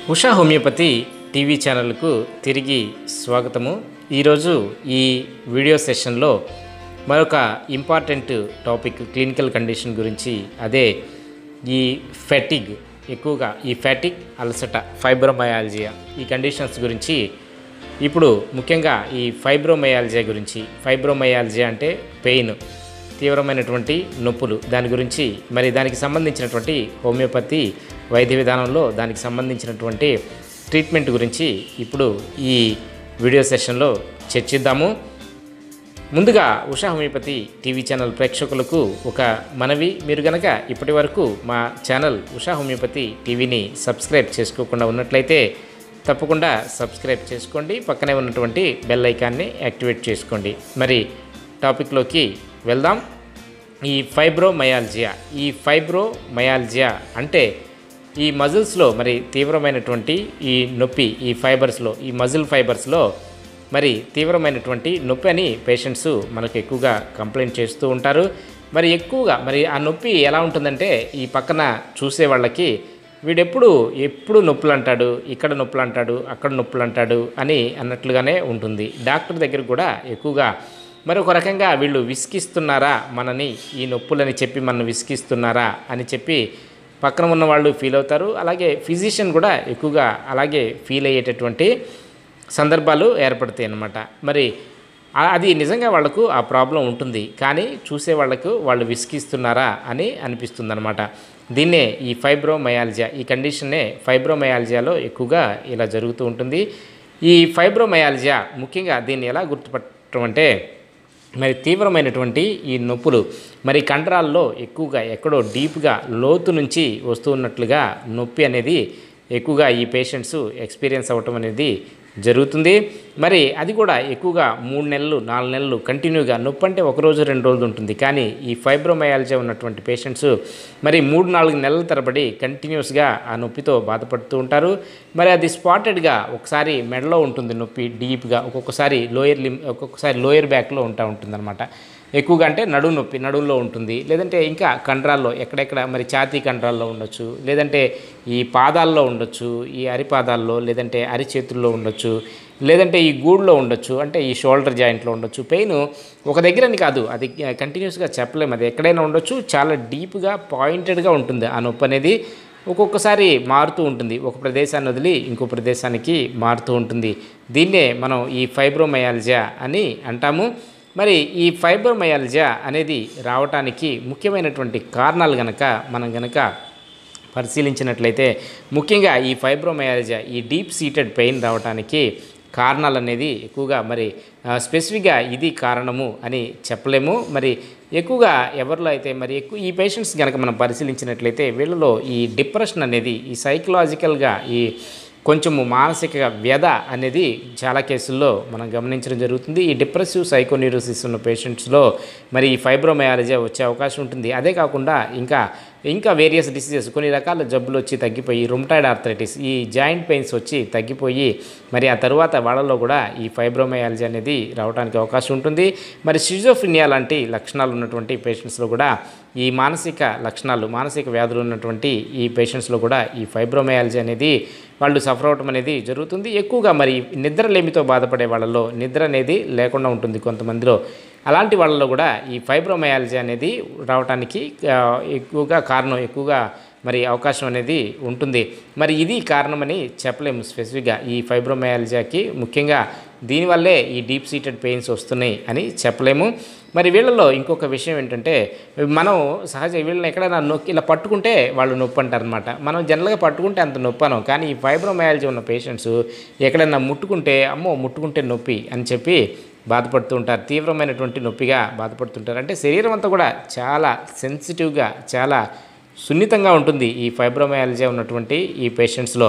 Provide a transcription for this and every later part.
Usha homeopathy TV ఛానల్కు తిరిగి స్వాగతము ఈరోజు ఈ వీడియో సెషన్లో మరొక ఇంపార్టెంట్ టాపిక్ క్లినికల్ కండిషన్ గురించి అదే ఈ ఫెటిగ్ ఎక్కువగా ఈ ఫెటిగ్ అలసట ఫైబ్రోమయాలజియా ఈ కండిషన్స్ గురించి ఇప్పుడు ముఖ్యంగా ఈ ఫైబ్రోమయాలజియా గురించి ఫైబ్రోమయాలజియా అంటే పెయిన్ తీవ్రమైనటువంటి నొప్పులు దాని గురించి మరి దానికి సంబంధించినటువంటి హోమియోపతి వైద్య విధానంలో దానికి సంబంధించినటువంటి ట్రీట్మెంట్ గురించి ఇప్పుడు ఈ వీడియో సెషన్లో చర్చిద్దాము ముందుగా ఉషా హోమియోపతి టీవీ ఛానల్ ప్రేక్షకులకు ఒక మనవి మీరు గనక ఇప్పటి వరకు మా ఛానల్ ఉషా హోమియోపతి టీవీని సబ్స్క్రైబ్ చేసుకోకుండా ఉన్నట్లయితే తప్పకుండా సబ్స్క్రైబ్ చేసుకోండి పక్కనే ఉన్నటువంటి బెల్ ఐకాన్ని యాక్టివేట్ చేసుకోండి మరి టాపిక్లోకి వెళ్దాం ఈ ఫైబ్రోమయాల్జియా ఈ ఫైబ్రోమయాల్జియా అంటే ఈ మజిల్స్లో మరి తీవ్రమైనటువంటి ఈ నొప్పి ఈ ఫైబర్స్లో ఈ మజిల్ ఫైబర్స్లో మరి తీవ్రమైనటువంటి నొప్పి అని పేషెంట్స్ మనకు ఎక్కువగా కంప్లైంట్ చేస్తూ ఉంటారు మరి ఎక్కువగా మరి ఆ నొప్పి ఎలా ఉంటుందంటే ఈ పక్కన చూసే వాళ్ళకి వీడెప్పుడు ఎప్పుడు నొప్పులు అంటాడు ఇక్కడ నొప్పులు అంటాడు అక్కడ నొప్పులు అంటాడు అని అన్నట్లుగానే ఉంటుంది డాక్టర్ దగ్గర కూడా ఎక్కువగా మరి ఒక రకంగా వీళ్ళు విసిగిస్తున్నారా మనని ఈ నొప్పులని చెప్పి మనం విసిగిస్తున్నారా అని చెప్పి పక్కన ఉన్న వాళ్ళు ఫీల్ అవుతారు అలాగే ఫిజిషియన్ కూడా ఎక్కువగా అలాగే ఫీల్ అయ్యేటటువంటి సందర్భాలు ఏర్పడతాయి అన్నమాట మరి ఆ- అది నిజంగా వాళ్ళకు ఆ ప్రాబ్లం ఉంటుంది కానీ చూసే వాళ్ళకు వాళ్ళు విసిగిస్తున్నారా అని అనిపిస్తుంది అనమాట దీన్నే ఈ ఫైబ్రోమయాలజియా ఈ కండిషన్నే ఫైబ్రోమయాలజియాలో ఎక్కువగా ఇలా జరుగుతూ ఉంటుంది ఈ ఫైబ్రోమయాలజియా ముఖ్యంగా దీన్ని ఎలా గుర్తుపట్టడం అంటే మరి తీవ్రమైనటువంటి ఈ నొప్పులు మరి కండరాల్లో ఎక్కువగా ఎక్కడో డీప్గా లోతు నుంచి వస్తున్నట్లుగా నొప్పి అనేది ఎక్కువగా ఈ పేషెంట్స్ ఎక్స్పీరియన్స్ అవ్వటం అనేది జరుగుతుంది మరి అది కూడా ఎక్కువగా మూడు నెలలు నాలుగు నెలలు కంటిన్యూగా నొప్పి అంటే ఒక రోజు రెండు రోజులు ఉంటుంది కానీ ఈ ఫైబ్రోమయాలజీ ఉన్నటువంటి పేషెంట్స్ మరి మూడు నాలుగు నెలల తరబడి కంటిన్యూస్గా ఆ నొప్పితో బాధపడుతూ ఉంటారు మరి అది స్పాటెడ్గా ఒకసారి మెడలో ఉంటుంది నొప్పి డీప్గా ఒక్కొక్కసారి లోయర్ లిమ్ ఒక్కొక్కసారి లోయర్ బ్యాక్లో ఉంటా ఉంటుంది ఎక్కువగా అంటే నడుము నొప్పి నడుములో ఉంటుంది లేదంటే ఇంకా కండరాల్లో ఎక్కడెక్కడ మరి ఛాతీ కండరాల్లో ఉండొచ్చు లేదంటే ఈ పాదాల్లో ఉండొచ్చు ఈ అరిపాదాల్లో లేదంటే అరిచేతుల్లో ఉండొచ్చు లేదంటే ఈ గూడులో ఉండొచ్చు అంటే ఈ షోల్డర్ జాయింట్లో ఉండొచ్చు పెయిన్ ఒక దగ్గరని కాదు అది కంటిన్యూస్గా చెప్పలేము అది ఎక్కడైనా ఉండొచ్చు చాలా డీప్గా పాయింటెడ్గా ఉంటుంది ఆ నొప్పి అనేది ఒక్కొక్కసారి మారుతూ ఉంటుంది ఒక ప్రదేశాన్ని వదిలి ఇంకో ప్రదేశానికి మారుతూ ఉంటుంది దీన్నే మనం ఈ ఫైబ్రోమయాలజియా అని అంటాము మరి ఈ ఫైబ్రోమయాలజియా అనేది రావటానికి ముఖ్యమైనటువంటి కారణాలు గనక మనం గనక పరిశీలించినట్లయితే ముఖ్యంగా ఈ ఫైబ్రోమయాలజియా ఈ డీప్ సీటెడ్ పెయిన్ రావడానికి కారణాలు అనేది ఎక్కువగా మరి ఆ, స్పెసిఫిక్గా ఇది కారణము అని చెప్పలేము మరి ఎక్కువగా ఎవరిలో అయితే మరి ఎక్కువ ఈ పేషెంట్స్ కనుక మనం పరిశీలించినట్లయితే వీళ్ళలో ఈ డిప్రెషన్ అనేది ఈ సైకలాజికల్గా ఈ కొంచెము మానసిక వ్యధ అనేది చాలా కేసుల్లో మనం గమనించడం జరుగుతుంది ఈ డిప్రెసివ్ సైకోన్యూరోసిస్ ఉన్న పేషెంట్స్లో మరి ఈ ఫైబ్రోమయాలజీ వచ్చే అవకాశం ఉంటుంది అదే కాకుండా ఇంకా ఇంకా వేరియస్ డిసీజెస్ కొన్ని రకాల జబ్బులు వచ్చి తగ్గిపోయి రుమటాయిడ్ ఆర్థరైటిస్ ఈ జాయింట్ పెయిన్స్ వచ్చి తగ్గిపోయి మరి ఆ తర్వాత వాళ్ళలో కూడా ఈ ఫైబ్రోమయాలజీ అనేది రావడానికి అవకాశం ఉంటుంది మరి షిజోఫ్రినియా లాంటి లక్షణాలు ఉన్నటువంటి పేషెంట్స్లో కూడా ఈ మానసిక లక్షణాలు మానసిక వ్యాధులు ఉన్నటువంటి ఈ పేషెంట్స్లో కూడా ఈ ఫైబ్రోమయాలజీ అనేది వాళ్ళు సఫర్ అవటం అనేది జరుగుతుంది ఎక్కువగా మరి నిద్రలేమితో బాధపడే వాళ్ళలో నిద్ర అనేది లేకుండా ఉంటుంది కొంతమందిలో అలాంటి వాళ్ళలో కూడా ఈ ఫైబ్రోమయాలజీ అనేది రావడానికి ఆ, ఎక్కువగా కారణం ఎక్కువగా మరి అవకాశం అనేది ఉంటుంది మరి ఇది కారణమని చెప్పలేము స్పెసిఫిక్గా ఈ ఫైబ్రోమయాలజీకి ముఖ్యంగా దీనివల్లే ఈ డీప్ సీటెడ్ పెయిన్స్ వస్తున్నాయి అని చెప్పలేము మరి వీళ్ళలో ఇంకొక విషయం ఏంటంటే మనం సహజ వీళ్ళని ఎక్కడైనా నొక్కి ఇలా పట్టుకుంటే వాళ్ళు నొప్పి అంటారనమాట మనం జనరల్గా పట్టుకుంటే అంత నొప్పి అనం కానీ ఈ ఫైబ్రోమయాలజీ ఉన్న పేషెంట్స్ ఎక్కడైనా ముట్టుకుంటే అమ్మో ముట్టుకుంటే నొప్పి అని చెప్పి బాధపడుతూ ఉంటారు తీవ్రమైనటువంటి నొప్పిగా బాధపడుతుంటారు అంటే శరీరం అంతా కూడా చాలా సెన్సిటివ్గా చాలా సున్నితంగా ఉంటుంది ఈ ఫైబ్రోమయాలజీ ఉన్నటువంటి ఈ పేషెంట్స్లో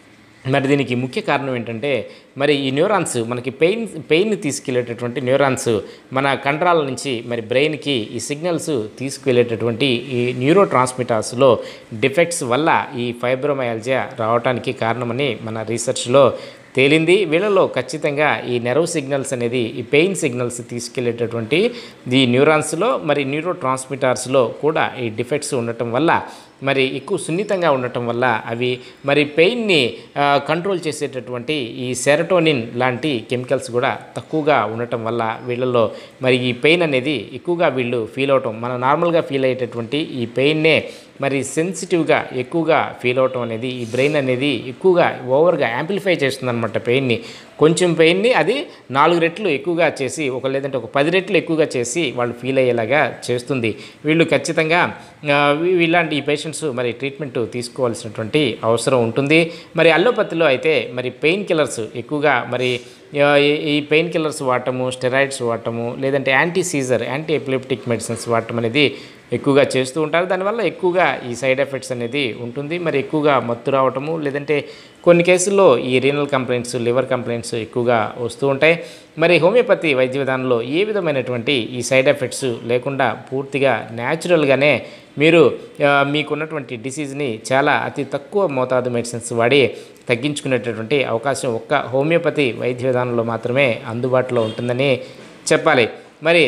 మరి దీనికి ముఖ్య కారణం ఏంటంటే మరి ఈ న్యూరాన్స్ మనకి పెయిన్ పెయిన్ తీసుకెళ్లేటటువంటి న్యూరాన్స్ మన కండరాల నుంచి మరి బ్రెయిన్కి ఈ సిగ్నల్స్ తీసుకువెళ్ళేటటువంటి ఈ న్యూరో ట్రాన్స్మిటర్స్లో డిఫెక్ట్స్ వల్ల ఈ ఫైబ్రోమయాలజియా రావడానికి కారణమని మన రీసెర్చ్లో తేలింది వీళ్ళలో ఖచ్చితంగా ఈ నెర్వ్ సిగ్నల్స్ అనేది ఈ పెయిన్ సిగ్నల్స్ తీసుకెళ్లేటటువంటి ఈ న్యూరాన్స్లో మరి న్యూరో ట్రాన్స్మిటర్స్లో కూడా ఈ డిఫెక్ట్స్ ఉండటం వల్ల మరి ఎక్కువ సున్నితంగా ఉండటం వల్ల అవి మరి పెయిన్ని ఆ, కంట్రోల్ చేసేటటువంటి ఈ సెరటోనిన్ లాంటి కెమికల్స్ కూడా తక్కువగా ఉండటం వల్ల వీళ్ళల్లో మరి ఈ పెయిన్ అనేది ఎక్కువగా వీళ్ళు ఫీల్ అవటం మనం నార్మల్గా ఫీల్ అయ్యేటటువంటి ఈ పెయిన్నే మరి సెన్సిటివ్గా ఎక్కువగా ఫీల్ అవటం అనేది ఈ బ్రెయిన్ అనేది ఎక్కువగా ఓవర్గా యాంప్లిఫై చేస్తుందన్నమాట పెయిన్ని కొంచెం పెయిన్ని అది నాలుగు రెట్లు ఎక్కువగా చేసి ఒక లేదంటే ఒక పది రెట్లు ఎక్కువగా చేసి వాళ్ళు ఫీల్ అయ్యేలాగా చేస్తుంది వీళ్ళు ఖచ్చితంగా ఆ, వీ- ఇలాంటి ఈ పేషెంట్స్ మరి ట్రీట్మెంట్ తీసుకోవాల్సినటువంటి అవసరం ఉంటుంది మరి అల్లోపతిలో అయితే మరి పెయిన్ కిల్లర్స్ ఎక్కువగా మరి ఆ, ఈ- ఈ పెయిన్ కిల్లర్స్ వాడటము స్టెరాయిడ్స్ వాడటము లేదంటే anti seizure anti epileptic medicines వాడటం అనేది ఎక్కువగా చేస్తూ ఉంటారు దానివల్ల ఎక్కువగా ఈ సైడ్ ఎఫెక్ట్స్ అనేది ఉంటుంది మరి ఎక్కువగా మత్తు రావటము లేదంటే కొన్ని కేసుల్లో ఈ రీనల్ కంప్లైంట్స్ లివర్ కంప్లైంట్స్ ఎక్కువగా వస్తూ ఉంటాయి మరి హోమియోపతి వైద్య విధానంలో ఏ విధమైనటువంటి ఈ సైడ్ ఎఫెక్ట్స్ లేకుండా పూర్తిగా న్యాచురల్గానే మీరు ఆ, మీకున్నటువంటి డిసీజ్ని చాలా అతి తక్కువ మోతాదు మెడిసిన్స్ వాడి తగ్గించుకునేటటువంటి అవకాశం ఒక్క హోమియోపతి వైద్య విధానంలో మాత్రమే అందుబాటులో ఉంటుందని చెప్పాలి మరి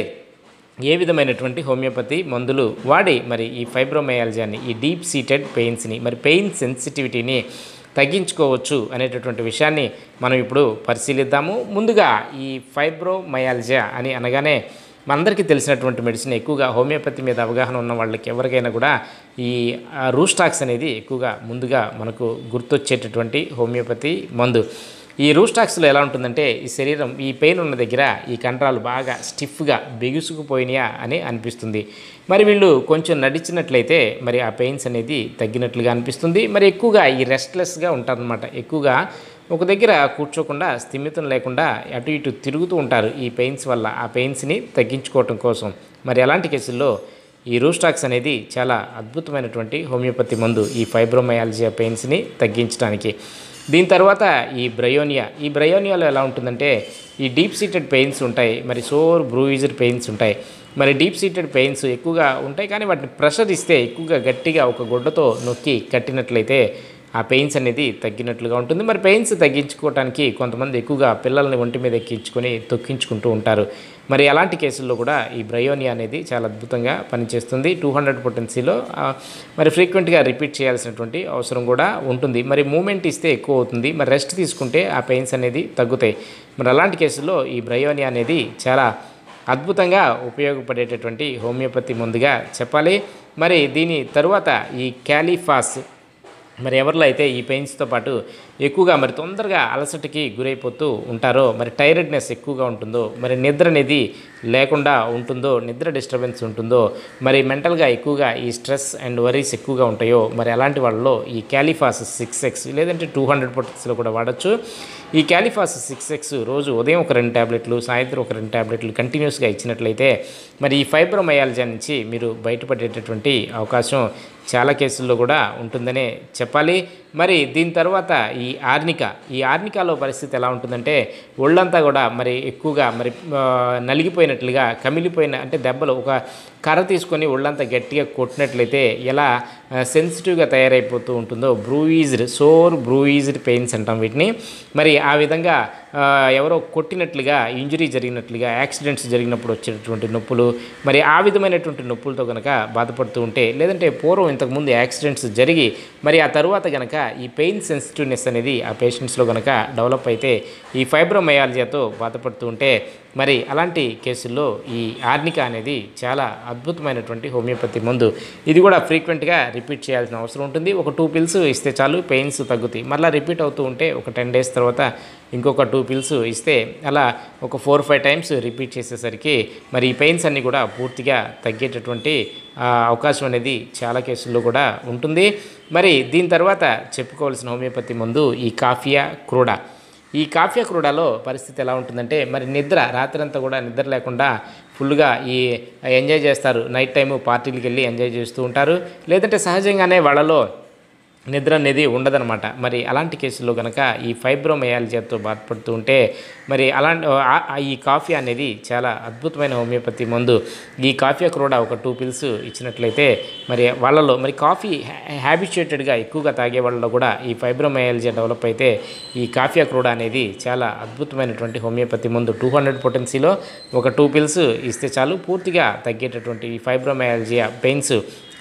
ఏ విధమైనటువంటి హోమియోపతి మందులు వాడి మరి ఈ ఫైబ్రోమయాలజాని ఈ డీప్ సీటెడ్ పెయిన్స్ని మరి పెయిన్ సెన్సిటివిటీని తగ్గించుకోవచ్చు అనేటటువంటి విషయాన్ని మనం ఇప్పుడు పరిశీలిద్దాము ముందుగా ఈ ఫైబ్రోమయాలజా అని అనగానే మనందరికీ తెలిసినటువంటి మెడిసిన్ ఎక్కువగా హోమియోపతి మీద అవగాహన ఉన్న వాళ్ళకి ఎవరికైనా కూడా ఈ ఆ, రూస్టాక్స్ అనేది ఎక్కువగా ముందుగా మనకు గుర్తొచ్చేటటువంటి హోమియోపతి మందు ఈ రూస్టాక్స్లో ఎలా ఉంటుందంటే ఈ శరీరం ఈ పెయిన్ ఉన్న దగ్గర ఈ కండరాలు బాగా స్టిఫ్గా బిగుసుకుపోయినాయా అని అనిపిస్తుంది మరి వీళ్ళు కొంచెం నడిచినట్లయితే మరి ఆ పెయిన్స్ అనేది తగ్గినట్లుగా అనిపిస్తుంది మరి ఎక్కువగా ఈ రెస్ట్లెస్గా ఉంటారనమాట ఎక్కువగా ఒక దగ్గర కూర్చోకుండా స్థిమితం లేకుండా అటు ఇటు తిరుగుతూ ఉంటారు ఈ పెయిన్స్ వల్ల ఆ పెయిన్స్ని తగ్గించుకోవటం కోసం మరి అలాంటి కేసుల్లో ఈ రూస్టాక్స్ అనేది చాలా అద్భుతమైనటువంటి హోమియోపతి మందు ఈ ఫైబ్రోమయాలజియా పెయిన్స్ని తగ్గించడానికి దీని తర్వాత ఈ బ్రయోనియా ఈ బ్రయోనియాలో ఎలా ఉంటుందంటే ఈ డీప్ సీటెడ్ పెయిన్స్ ఉంటాయి మరి సోర్ బ్రూయిజర్ పెయిన్స్ ఉంటాయి మరి డీప్ సీటెడ్ పెయిన్స్ ఎక్కువగా ఉంటాయి కానీ వాటిని ప్రెషర్ ఇస్తే ఎక్కువగా గట్టిగా ఒక గుడ్డతో నొక్కి కట్టినట్లయితే ఆ పెయిన్స్ అనేది తగ్గినట్లుగా ఉంటుంది మరి పెయిన్స్ తగ్గించుకోవడానికి కొంతమంది ఎక్కువగా పిల్లల్ని ఒంటి మీద ఎక్కించుకొని తొక్కించుకుంటూ ఉంటారు మరి అలాంటి కేసుల్లో కూడా ఈ బ్రయోనియా అనేది చాలా అద్భుతంగా పనిచేస్తుంది టూ హండ్రెడ్ పొటెన్సీలో మరి ఫ్రీక్వెంట్గా రిపీట్ చేయాల్సినటువంటి అవసరం కూడా ఉంటుంది మరి మూమెంట్ ఇస్తే ఎక్కువ అవుతుంది మరి రెస్ట్ తీసుకుంటే ఆ పెయిన్స్ అనేది తగ్గుతాయి మరి అలాంటి కేసుల్లో ఈ బ్రయోనియా అనేది చాలా అద్భుతంగా ఉపయోగపడేటటువంటి హోమియోపతి ముందుగా చెప్పాలి మరి దీని తరువాత ఈ క్యాలిఫాస్ మరి ఎవరిలో అయితే ఈ పెయిన్స్తో పాటు ఎక్కువగా మరి తొందరగా అలసటకి గురైపోతూ ఉంటారో మరి టైర్డ్నెస్ ఎక్కువగా ఉంటుందో మరి నిద్ర అనేది లేకుండా ఉంటుందో నిద్ర డిస్టర్బెన్స్ ఉంటుందో మరి మెంటల్గా ఎక్కువగా ఈ స్ట్రెస్ అండ్ వరీస్ ఎక్కువగా ఉంటాయో మరి అలాంటి వాళ్ళలో ఈ క్యాలిఫాస్ సిక్స్ ఎక్స్ లేదంటే టూ హండ్రెడ్ పొటెన్స్లో కూడా వాడచ్చు ఈ క్యాలిఫాస్ సిక్స్ ఎక్స్ రోజు ఉదయం ఒక రెండు ట్యాబ్లెట్లు సాయంత్రం ఒక రెండు ట్యాబ్లెట్లు కంటిన్యూస్గా ఇచ్చినట్లయితే మరి ఈ ఫైబ్రోమయాలజా నుంచి మీరు బయటపడేటటువంటి అవకాశం చాలా కేసుల్లో కూడా ఉంటుందనే చెప్పాలి మరి దీని తర్వాత ఈ ఆర్నిక ఈ ఆర్నికాలో పరిస్థితి ఎలా ఉంటుందంటే ఒళ్ళంతా కూడా మరి ఎక్కువగా మరి ఆ, నలిగిపోయినట్లుగా కమిలిపోయిన అంటే దెబ్బలు ఒక కర్ర తీసుకొని ఒళ్ళంతా గట్టిగా కొట్టినట్లయితే ఎలా సెన్సిటివ్గా తయారైపోతూ ఉంటుందో బ్రూయిజ్డ్ సోర్ బ్రూయిజ్డ్ పెయిన్స్ అంటాం వీటిని మరి ఆ విధంగా ఆ, ఎవరో కొట్టినట్లుగా ఇంజరీ జరిగినట్లుగా యాక్సిడెంట్స్ జరిగినప్పుడు వచ్చేటటువంటి నొప్పులు మరి ఆ విధమైనటువంటి నొప్పులతో కనుక బాధపడుతూ ఉంటే లేదంటే పూర్వం ఇంతకుముందు యాక్సిడెంట్స్ జరిగి మరి ఆ తరువాత కనుక ఈ పెయిన్ సెన్సిటివ్నెస్ అనేది ఆ పేషెంట్స్లో కనుక డెవలప్ అయితే ఈ ఫైబ్రోమయాలజియాతో బాధపడుతూ ఉంటే మరి అలాంటి కేసుల్లో ఈ ఆర్నిక అనేది చాలా అద్భుతమైనటువంటి హోమియోపతి మందు ఇది కూడా ఫ్రీక్వెంట్గా రిపీట్ చేయాల్సిన అవసరం ఉంటుంది ఒక టూ పిల్స్ ఇస్తే చాలు పెయిన్స్ తగ్గుతాయి మళ్ళీ రిపీట్ అవుతూ ఉంటే ఒక టెన్ డేస్ తర్వాత ఇంకొక టూ పిల్స్ ఇస్తే అలా ఒక ఫోర్ ఫైవ్ టైమ్స్ రిపీట్ చేసేసరికి మరి ఈ పెయిన్స్ అన్నీ కూడా పూర్తిగా తగ్గేటటువంటి ఆ, అవకాశం అనేది చాలా కేసుల్లో కూడా ఉంటుంది మరి దీని తర్వాత చెప్పుకోవాల్సిన హోమియోపతి మందు ఈ కాఫియా క్రూడా ఈ కాఫియా క్రూడాలో పరిస్థితి ఎలా ఉంటుందంటే మరి నిద్ర రాత్రంతా కూడా నిద్ర లేకుండా ఫుల్గా ఈ ఎంజాయ్ చేస్తారు నైట్ టైము పార్టీలకు వెళ్ళి ఎంజాయ్ చేస్తూ ఉంటారు లేదంటే సహజంగానే వాళ్ళలో నిద్ర అనేది ఉండదన్నమాట మరి అలాంటి కేసుల్లో కనుక ఈ ఫైబ్రోమయాలజీతో బాధపడుతూ ఉంటే మరి అలాంటి ఆ- ఆ ఈ కాఫీ అనేది చాలా అద్భుతమైన హోమియోపతి మందు ఈ కాఫీ కూడా ఒక టూ పిల్స్ ఇచ్చినట్లయితే మరి వాళ్ళలో మరి కాఫీ హ్యాబిచుయేటెడ్గా ఎక్కువగా తాగే వాళ్ళలో కూడా ఈ ఫైబ్రోమయాలజీ డెవలప్ అయితే ఈ కాఫీ క్రోడా అనేది చాలా అద్భుతమైనటువంటి హోమియోపతి మందు టూ హండ్రెడ్ పొటెన్సీలో ఒక టూ పిల్స్ ఇస్తే చాలు పూర్తిగా తగ్గేటటువంటి ఈ ఫైబ్రోమయాలజియా పెయిన్స్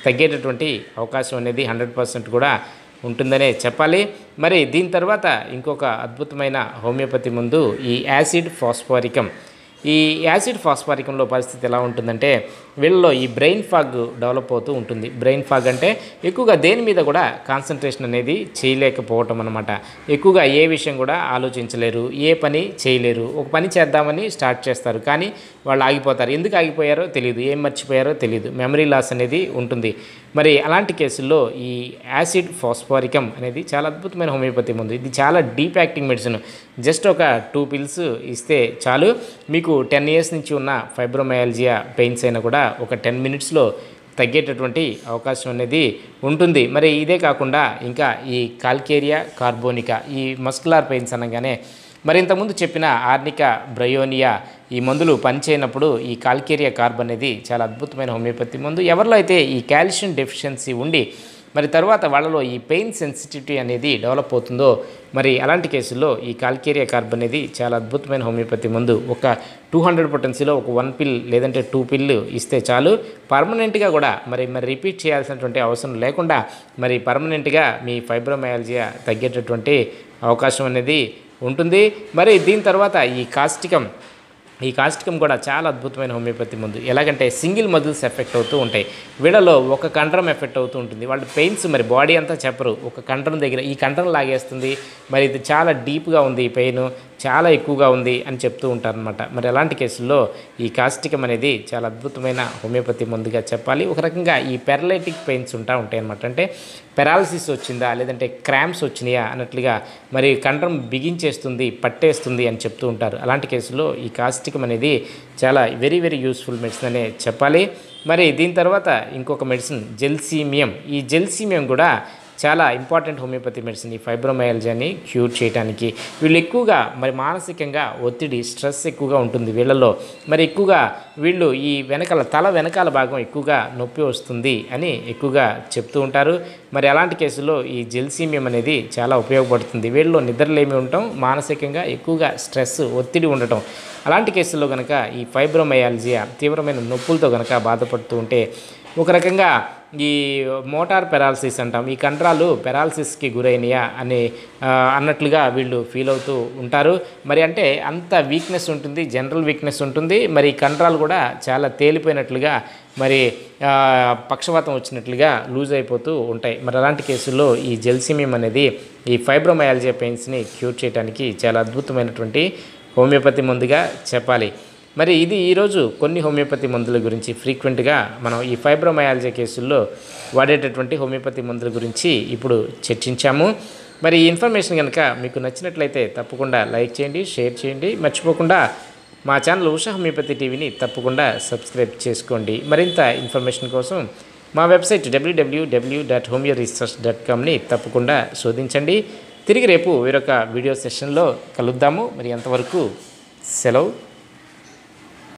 తగ్గేటటువంటి అవకాశం అనేది హండ్రెడ్ పర్సెంట్ కూడా ఉంటుందనే చెప్పాలి మరి దీని తర్వాత ఇంకొక అద్భుతమైన హోమియోపతి ముందు ఈ యాసిడ్ ఫాస్ఫారికం ఈ యాసిడ్ ఫాస్ఫారికంలో పరిస్థితి ఎలా ఉంటుందంటే వీళ్ళలో ఈ బ్రెయిన్ ఫాగ్ డెవలప్ అవుతూ ఉంటుంది బ్రెయిన్ ఫాగ్ అంటే ఎక్కువగా దేని మీద కూడా కాన్సన్ట్రేషన్ అనేది చేయలేకపోవటం అనమాట ఎక్కువగా ఏ విషయం కూడా ఆలోచించలేరు ఏ పని చేయలేరు ఒక పని చేద్దామని స్టార్ట్ చేస్తారు కానీ వాళ్ళు ఆగిపోతారు ఎందుకు ఆగిపోయారో తెలియదు ఏం మర్చిపోయారో తెలియదు మెమరీ లాస్ అనేది ఉంటుంది మరి అలాంటి కేసుల్లో ఈ యాసిడ్ ఫాస్ఫారికం అనేది చాలా అద్భుతమైన హోమియోపతి ఉంది ఇది చాలా డీప్ యాక్టింగ్ మెడిసిన్ జస్ట్ ఒక టూ పిల్స్ ఇస్తే చాలు మీకు టెన్ ఇయర్స్ నుంచి ఉన్న ఫైబ్రోమయాలజియా పెయిన్స్ అయినా కూడా ఒక టెన్ మినిట్స్లో తగ్గేటటువంటి అవకాశం అనేది ఉంటుంది మరి ఇదే కాకుండా ఇంకా ఈ కాల్కేరియా కార్బోనికా ఈ మస్కులార్ పెయిన్స్ అనగానే మరి ఇంతకుముందు చెప్పిన ఆర్నిక బ్రయోనియా ఈ మందులు పనిచేయనప్పుడు ఈ కాల్కేరియా కార్బ్ అనేది చాలా అద్భుతమైన హోమియోపతి మందు ఎవరిలో అయితే ఈ కాల్షియం డెఫిషియన్సీ ఉండి మరి తర్వాత వాళ్ళలో ఈ పెయిన్ సెన్సిటివిటీ అనేది డెవలప్ అవుతుందో మరి అలాంటి కేసుల్లో ఈ కాల్కేరియా కార్బ్ అనేది చాలా అద్భుతమైన హోమియోపతి మందు ఒక టూ హండ్రెడ్ పొటెన్సీలో ఒక వన్ పిల్ లేదంటే టూ పిల్ ఇస్తే చాలు పర్మనెంట్గా కూడా మరి మరి రిపీట్ చేయాల్సినటువంటి అవసరం లేకుండా మరి పర్మనెంట్గా మీ ఫైబ్రోమయాలజియా తగ్గేటటువంటి అవకాశం అనేది ఉంటుంది మరి దీని తర్వాత ఈ కాస్టికం ఈ కాస్టికం కూడా చాలా అద్భుతమైన హోమియోపతి మందు ఎలాగంటే సింగిల్ మజిల్స్ ఎఫెక్ట్ అవుతూ ఉంటాయి వీళ్ళలో ఒక కండరం ఎఫెక్ట్ అవుతూ ఉంటుంది వాళ్ళ పెయిన్స్ మరి బాడీ అంతా చెప్పరు ఒక కండరం దగ్గర ఈ కండరం లాగేస్తుంది మరి ఇది చాలా డీప్గా ఉంది ఈ పెయిన్ చాలా ఎక్కువగా ఉంది అని చెప్తూ ఉంటారనమాట మరి అలాంటి కేసుల్లో ఈ కాస్టికం అనేది చాలా అద్భుతమైన హోమియోపతి మందుగా చెప్పాలి ఒక రకంగా ఈ పెరలైటిక్ పెయిన్స్ ఉంటా ఉంటాయి అనమాట అంటే పెరాలసిస్ వచ్చిందా లేదంటే క్రామ్స్ వచ్చినాయా అన్నట్లుగా మరి కండరం బిగించేస్తుంది పట్టేస్తుంది అని చెప్తూ ఉంటారు అలాంటి కేసులో ఈ కాస్టికం అనేది చాలా వెరీ వెరీ యూస్ఫుల్ మెడిసిన్ అనే చెప్పాలి మరి దీని తర్వాత ఇంకొక మెడిసిన్ జెల్సీమియం ఈ జెల్సీమియం కూడా చాలా ఇంపార్టెంట్ హోమియోపతి మెడిసిన్ ఈ ఫైబ్రోమయాలజీని క్యూర్ చేయడానికి వీళ్ళు ఎక్కువగా మరి మానసికంగా ఒత్తిడి స్ట్రెస్ ఎక్కువగా ఉంటుంది వీళ్ళలో మరి ఎక్కువగా వీళ్ళు ఈ వెనకాల తల వెనకాల భాగం ఎక్కువగా నొప్పి వస్తుంది అని ఎక్కువగా చెప్తూ ఉంటారు మరి అలాంటి కేసుల్లో ఈ జెల్సీమియం అనేది చాలా ఉపయోగపడుతుంది వీళ్ళలో నిద్రలేమి ఉండటం మానసికంగా ఎక్కువగా స్ట్రెస్ ఒత్తిడి ఉండటం అలాంటి కేసుల్లో కనుక ఈ ఫైబ్రోమయాలజియా తీవ్రమైన నొప్పులతో కనుక బాధపడుతూ ఉంటే ఒక రకంగా ఈ మోటార్ పెరాలసిస్ అంటాం ఈ కండరాలు పెరాలసిస్కి గురైనయా అని ఆ, అన్నట్లుగా వీళ్ళు ఫీల్ అవుతూ ఉంటారు మరి అంటే అంత వీక్నెస్ ఉంటుంది జనరల్ వీక్నెస్ ఉంటుంది మరి ఈ కండరాలు కూడా చాలా తేలిపోయినట్లుగా మరి ఆ, పక్షవాతం వచ్చినట్లుగా లూజ్ అయిపోతూ ఉంటాయి మరి అలాంటి కేసుల్లో ఈ జెల్సిమియం అనేది ఈ ఫైబ్రోమయాలజియా పెయిన్స్ని క్యూర్ చేయడానికి చాలా అద్భుతమైనటువంటి హోమియోపతి మందుగా చెప్పాలి మరి ఇది ఈరోజు కొన్ని హోమియోపతి మందుల గురించి ఫ్రీక్వెంట్గా మనం ఈ ఫైబ్రోమయాలజీ కేసుల్లో వాడేటటువంటి హోమియోపతి మందుల గురించి ఇప్పుడు చర్చించాము మరి ఈ ఇన్ఫర్మేషన్ కనుక మీకు నచ్చినట్లయితే తప్పకుండా లైక్ చేయండి షేర్ చేయండి మర్చిపోకుండా మా ఛానల్ ఉషా హోమియోపతి టీవీని తప్పకుండా సబ్స్క్రైబ్ చేసుకోండి మరింత ఇన్ఫర్మేషన్ కోసం మా website WWW dot homeo research dot కామ్ని తప్పకుండా శోధించండి తిరిగి రేపు వేరొక వీడియో సెషన్లో కలుద్దాము మరి అంతవరకు సెలవు